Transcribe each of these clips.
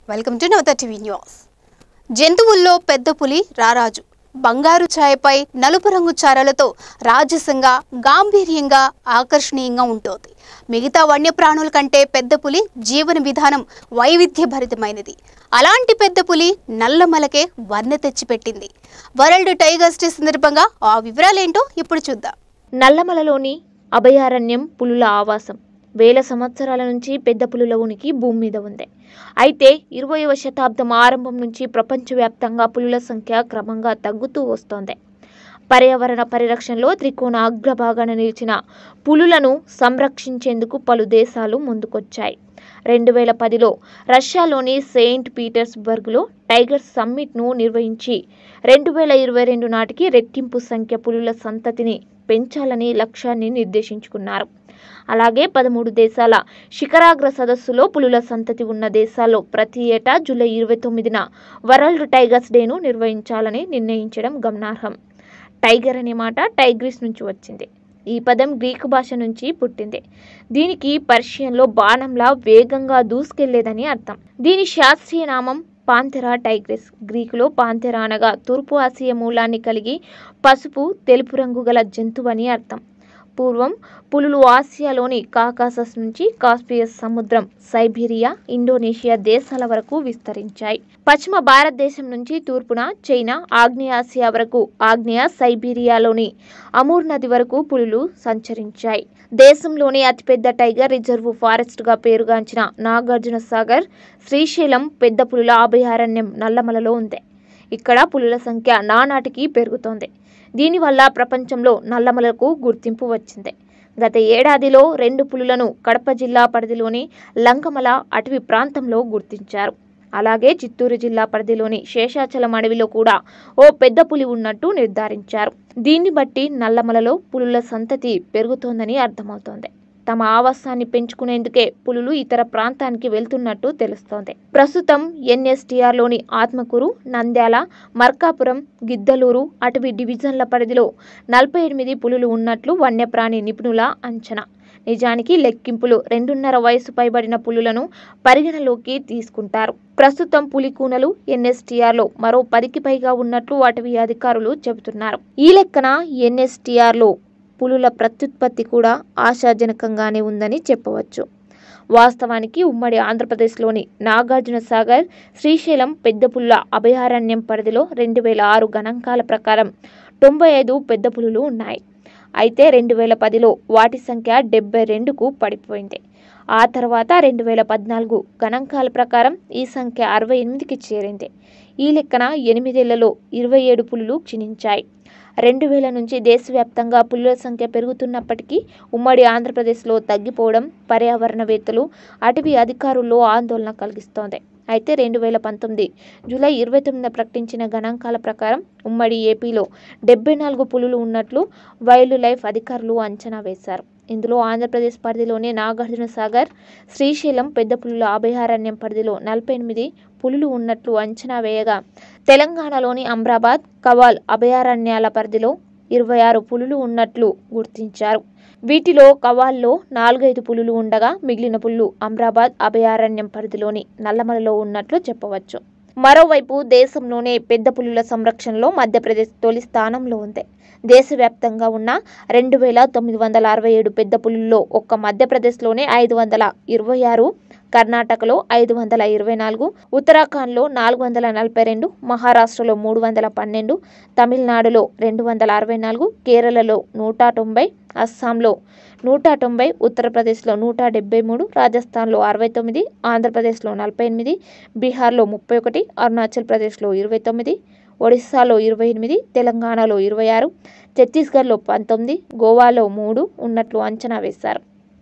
welcome to Navata TV news జంతువుల్లో పెద్ద పులి రారాజు బంగారు ఛాయపై నలుపు రంగు చారలతో రాజసంగా గాంభీర్యంగా ఆకర్షణీయంగా ఉంటుంది మిగతా వన్యప్రాణుల కంటే పెద్ద పులి జీవన విధానం వైవిధ్యభరితమైనది అలాంటి పెద్ద పులి నల్లమలకే వర్ణ తెచ్చిపెట్టింది వరల్డ్ టైగర్స్ డే సందర్భంగా ఆ వివరాలేంటో ఇప్పుడు చూద్దాం నల్లమలలోని అభయారణ్యం పులుల ఆవాసం వేల సంవత్సరాల నుంచి పెద్ద పులుల ఉనికి భూమి మీద ఉంది అయితే ఇరవయవ శతాబ్దం ఆరంభం నుంచి ప్రపంచవ్యాప్తంగా పులుల సంఖ్య క్రమంగా తగ్గుతూ వస్తోంది పర్యావరణ పరిరక్షణలో త్రికోణ అగ్రభాగాన నిలిచిన పులులను సంరక్షించేందుకు పలు దేశాలు ముందుకొచ్చాయి రెండు వేల పదిలో రష్యాలోని సెయింట్ పీటర్స్బర్గ్లో టైగర్ సమ్మిట్ను నిర్వహించి రెండు వేల ఇరవై రెండు నాటికి రెట్టింపు సంఖ్య పులుల సంతతిని పెంచాలని లక్ష్యాన్ని నిర్దేశించుకున్నారు అలాగే పదమూడు దేశాల శిఖరాగ్ర సదస్సులో పులుల సంతతి ఉన్న దేశాల్లో ప్రతి ఏటా జూలై ఇరవై తొమ్మిదిన వరల్డ్ టైగర్స్ డేను నిర్వహించాలని నిర్ణయించడం గమనార్హం టైగర్ అనే మాట టైగ్రిస్ నుంచి వచ్చింది ఈ పదం గ్రీకు భాష నుంచి పుట్టింది దీనికి పర్షియన్లో బాణంలా వేగంగా దూసుకెళ్లేదని అర్థం దీని శాస్త్రీయ నామం పాంథెరా టైగ్రిస్ గ్రీకులో పాంథెరా అనగా తూర్పు ఆసియా మూలాన్ని కలిగి పసుపు తెలుపు రంగు గల జంతువు అని అర్థం పూర్వం పులులు ఆసియాలోని కాకాసస్ నుంచి కాస్పియస్ సముద్రం సైబీరియా ఇండోనేషియా దేశాల వరకు విస్తరించాయి పశ్చిమ భారతదేశం నుంచి తూర్పున చైనా ఆగ్నేయాసియా వరకు ఆగ్నేయ సైబీరియాలోని అమూర్ నది వరకు పులులు సంచరించాయి దేశంలోని అతిపెద్ద టైగర్ రిజర్వ్ ఫారెస్ట్గా పేరుగాంచిన నాగార్జున సాగర్ శ్రీశైలం పెద్ద పులుల అభయారణ్యం నల్లమలలో ఉంది ఇక్కడ పులుల సంఖ్య నానాటికి పెరుగుతోంది దీనివల్ల ప్రపంచంలో నల్లమలకు గుర్తింపు వచ్చింది గత ఏడాదిలో రెండు పులులను కడప జిల్లా పరిధిలోని లంకమల అటవీ ప్రాంతంలో గుర్తించారు అలాగే చిత్తూరు జిల్లా పరిధిలోని శేషాచలం అడవిలో కూడా ఓ పెద్ద పులి ఉన్నట్టు నిర్ధారించారు దీన్ని బట్టి నల్లమలలో పులుల సంతతి పెరుగుతోందని అర్థమవుతోంది తమ ఆవాసాన్ని పెంచుకునేందుకే పులులు ఇతర ప్రాంతానికి వెళ్తున్నట్టు తెలుస్తోంది ప్రస్తుతం ఎన్ఎస్టీఆర్లోని ఆత్మకూరు నంద్యాల మర్కాపురం గిద్దలూరు అటవీ డివిజన్ల పరిధిలో నలభై ఎనిమిది పులులు ఉన్నట్లు వన్యప్రాణి నిపుణుల అంచనా నిజానికి లెక్కింపులు రెండున్నర వయసు పైబడిన పులులను పరిగణలోకి తీసుకుంటారు ప్రస్తుతం పులి కూనలు ఎన్ఎస్టీఆర్లో మరో పదికి పైగా ఉన్నట్లు అటవీ అధికారులు చెబుతున్నారు ఈ లెక్కన ఎన్ఎస్టీఆర్లో పులుల ప్రత్యుత్పత్తి కూడా ఆశాజనకంగానే ఉందని చెప్పవచ్చు వాస్తవానికి ఉమ్మడి ఆంధ్రప్రదేశ్లోని నాగార్జున సాగర్ శ్రీశైలం పెద్ద పుల్ల అభయారణ్యం పరిధిలో రెండు వేల ఆరు గణాంకాల ప్రకారం తొంభై ఐదు పెద్ద పులులు ఉన్నాయి అయితే రెండు వేల పదిలో వాటి సంఖ్య డెబ్బై రెండుకు పడిపోయింది ఆ తర్వాత రెండు వేల పద్నాలుగు గణాంకాల ప్రకారం ఈ సంఖ్య అరవై ఎనిమిదికి చేరింది ఈ లెక్కన ఎనిమిదేళ్లలో ఇరవై ఏడు పులులు క్షీణించాయి రెండు వేల నుంచి దేశవ్యాప్తంగా పులుల సంఖ్య పెరుగుతున్నప్పటికీ ఉమ్మడి ఆంధ్రప్రదేశ్లో తగ్గిపోవడం పర్యావరణవేత్తలు అటవీ అధికారుల్లో ఆందోళన కలిగిస్తోంది అయితే రెండు వేల పంతొమ్మిది జూలై ఇరవై తొమ్మిదిన ప్రకటించిన గణాంకాల ప్రకారం ఉమ్మడి ఏపీలో డెబ్బై నాలుగు పులులు ఉన్నట్లు వైల్డ్ లైఫ్ అధికారులు అంచనా వేశారు ఇందులో ఆంధ్రప్రదేశ్ పరిధిలోని నాగార్జున సాగర్ శ్రీశైలం పెద్ద పులుల అభయారణ్యం పరిధిలో నలభై ఎనిమిది పులులు ఉన్నట్లు అంచనా వేయగా తెలంగాణలోని అమ్రాబాద్ కవాల్ అభయారణ్యాల పరిధిలో ఇరవై ఆరు పులులు ఉన్నట్లు గుర్తించారు వీటిలో కవాల్లో నాలుగైదు పులులు ఉండగా మిగిలిన పులులు అమ్రాబాద్ అభయారణ్యం పరిధిలోని నల్లమలలో ఉన్నట్లు చెప్పవచ్చు మరోవైపు దేశంలోనే పెద్ద పులుల సంరక్షణలో మధ్యప్రదేశ్ తొలి స్థానంలో ఉంది దేశవ్యాప్తంగా ఉన్న రెండు వేల తొమ్మిది వందల అరవై ఏడు పెద్ద పులుల్లో ఒక్క మధ్యప్రదేశ్లోనే ఐదు వందల ఇరవై ఆరు కర్ణాటకలో ఐదు వందల ఇరవై నాలుగు ఉత్తరాఖండ్లో నాలుగు వందల నలభై రెండు మహారాష్ట్రలో మూడు వందల పన్నెండు తమిళనాడులో రెండు వందల అరవై నాలుగు కేరళలో నూట తొంభై అస్సాంలో నూట తొంభై ఉత్తరప్రదేశ్లో నూట డెబ్బై మూడు రాజస్థాన్లో అరవై తొమ్మిది ఆంధ్రప్రదేశ్లో నలభై ఎనిమిది బీహార్లో ముప్పై ఒకటి అరుణాచల్ ప్రదేశ్లో ఇరవై తొమ్మిది ఒడిస్సాలో ఇరవై ఎనిమిది తెలంగాణలో ఇరవై ఆరు ఛత్తీస్గఢ్లో పంతొమ్మిది గోవాలో మూడు ఉన్నట్లు అంచనా వేశారు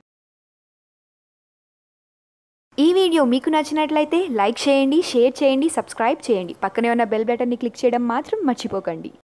ఈ వీడియో మీకు నచ్చినట్లయితే లైక్ చేయండి షేర్ చేయండి సబ్స్క్రైబ్ చేయండి పక్కనే ఉన్న బెల్ బటన్ని క్లిక్ చేయడం మాత్రం మర్చిపోకండి